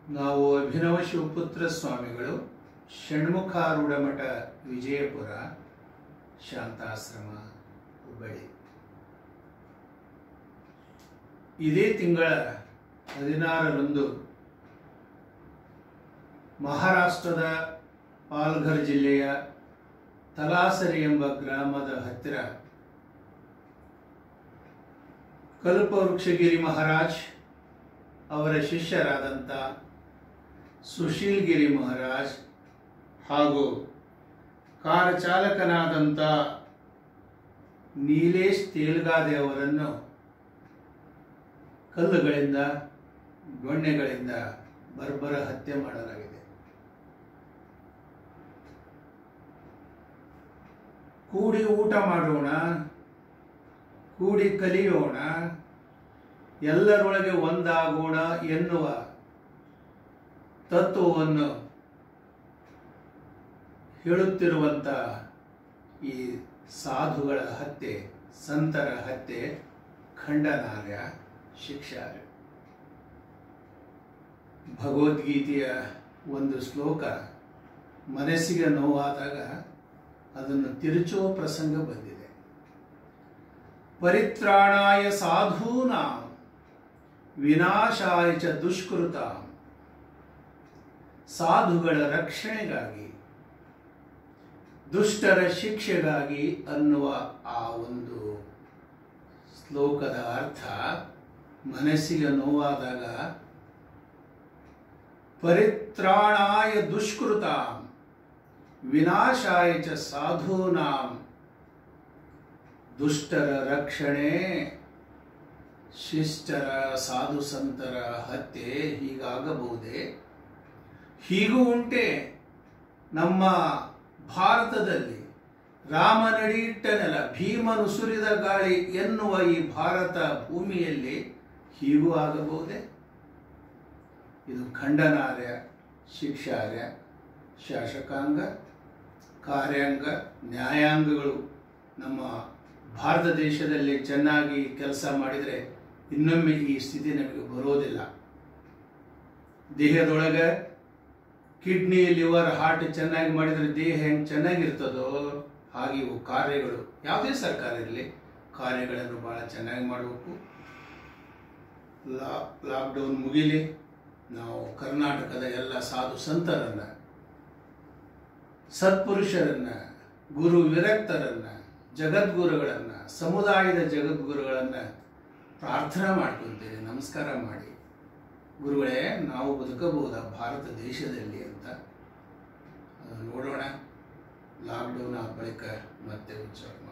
ನಾವು ಅಭಿನವ ಶಿವಪುತ್ರ ಸ್ವಾಮಿಗಳು ಷಣ್ಮುಖಾರೂಢ ಮಠ ವಿಜಯಪುರ ಶಾಂತಾಶ್ರಮ ಹುಬ್ಬಳ್ಳಿ ಇದೇ ತಿಂಗಳ ಹದಿನಾರರಂದು ಮಹಾರಾಷ್ಟ್ರದ ಪಾಲ್ಘರ್ ಜಿಲ್ಲೆಯ ತಲಾಸರಿ ಎಂಬ ಗ್ರಾಮದ ಹತ್ತಿರ ಕಲ್ಪವೃಕ್ಷಗಿರಿ ಮಹಾರಾಜ್ ಅವರ ಶಿಷ್ಯರಾದಂಥ ಸುಶೀಲ್ಗಿರಿ ಮಹಾರಾಜ್ ಹಾಗೂ ಕಾರ್ ಚಾಲಕನಾದಂಥ ನೀಲೇಶ್ ತೇಲ್ಗಾದೆ ಅವರನ್ನು ಕಲ್ಲುಗಳಿಂದ ದೊಣ್ಣೆಗಳಿಂದ ಬರ್ಬರ ಹತ್ಯೆ ಮಾಡಲಾಗಿದೆ ಕೂಡಿ ಊಟ ಮಾಡೋಣ ಕೂಡಿ ಕಲಿಯೋಣ ಎಲ್ಲರೊಳಗೆ ಒಂದಾಗೋಣ ಎನ್ನುವ ತತ್ವವನ್ನು ಹೇಳುತ್ತಿರುವಂಥ ಈ ಸಾಧುಗಳ ಹತ್ಯೆ ಸಂತರ ಹತ್ಯೆ ಖಂಡನಾರ್ಯ ಶಿಕ್ಷಾರ್ಯ ಭಗವದ್ಗೀತೆಯ ಒಂದು ಶ್ಲೋಕ ಮನಸ್ಸಿಗೆ ನೋವಾದಾಗ ಅದನ್ನು ತಿರುಚುವ ಪ್ರಸಂಗ ಬಂದಿದೆ ಪರಿತ್ರಾಣಾಯ ಸಾಧೂನಾಂ ವಿನಾಶಾಯ ಚ ದುಷ್ಕೃತಾಂ ಸಾಧುಗಳ ರಕ್ಷಣೆಗಾಗಿ ದುಷ್ಟರ ಶಿಕ್ಷೆಗಾಗಿ ಅನ್ನುವ ಆ ಒಂದು ಶ್ಲೋಕದ ಅರ್ಥ ಮನಸ್ಸಿಗೆ ನೋವಾದಾಗ ಪರಿತ್ರಾಣಾಯ ದುಷ್ಕೃತಾಂ ವಿನಾಶಾಯ ಚ ಸಾಧೂನಾಂ ದುಷ್ಟರ ರಕ್ಷಣೆ ಶಿಷ್ಟರ ಸಾಧು ಸಂತರ ಹತ್ಯೆ ಹೀಗಾಗಬಹುದೇ ಹೀಗೂ ಉಂಟೆ ನಮ್ಮ ಭಾರತದಲ್ಲಿ ರಾಮನಡಿಯಿಟ್ಟ ನೆಲ ಭೀಮನು ಸುರಿದ ಗಾಳಿ ಎನ್ನುವ ಈ ಭಾರತ ಭೂಮಿಯಲ್ಲಿ ಹೀಗೂ ಆಗಬಹುದೇ ಇದು ಖಂಡನಾರ್ಯ ಶಿಕ್ಷಾರ್ಯ ಶಾಸಕಾಂಗ ಕಾರ್ಯಾಂಗ ನ್ಯಾಯಾಂಗಗಳು ನಮ್ಮ ಭಾರತ ದೇಶದಲ್ಲಿ ಚೆನ್ನಾಗಿ ಕೆಲಸ ಮಾಡಿದರೆ ಇನ್ನೊಮ್ಮೆ ಈ ಸ್ಥಿತಿ ನಮಗೆ ಬರೋದಿಲ್ಲ ದೇಹದೊಳಗೆ ಕಿಡ್ನಿ ಲಿವರ್ ಹಾರ್ಟ್ ಚೆನ್ನಾಗಿ ಮಾಡಿದರೆ ದೇಹ ಹೆಂಗೆ ಚೆನ್ನಾಗಿರ್ತದೋ ಹಾಗೆ ಇವು ಕಾರ್ಯಗಳು ಯಾವುದೇ ಸರ್ಕಾರ ಇರಲಿ ಕಾರ್ಯಗಳನ್ನು ಭಾಳ ಚೆನ್ನಾಗಿ ಮಾಡಬೇಕು ಲಾ ಲಾಕ್ಡೌನ್ ಮುಗಿಲಿ ನಾವು ಕರ್ನಾಟಕದ ಎಲ್ಲ ಸಾಧು ಸಂತರನ್ನ ಸತ್ಪುರುಷರನ್ನ ಗುರು ವಿರಕ್ತರನ್ನ ಜಗದ್ಗುರುಗಳನ್ನ ಸಮುದಾಯದ ಜಗದ್ಗುರುಗಳನ್ನ ಪ್ರಾರ್ಥನಾ ಮಾಡ್ಕೊತೇವೆ ನಮಸ್ಕಾರ ಮಾಡಿ ಗುರುಗಳೇ ನಾವು ಬದುಕಬಹುದಾ ಭಾರತ ದೇಶದಲ್ಲಿ ಅಂತ ಅದನ್ನ ನೋಡೋಣ ಲಾಕ್ಡೌನ್ ಆ ಬಳಿಕ ಮತ್ತೆ ಉಚ್ಚಾರ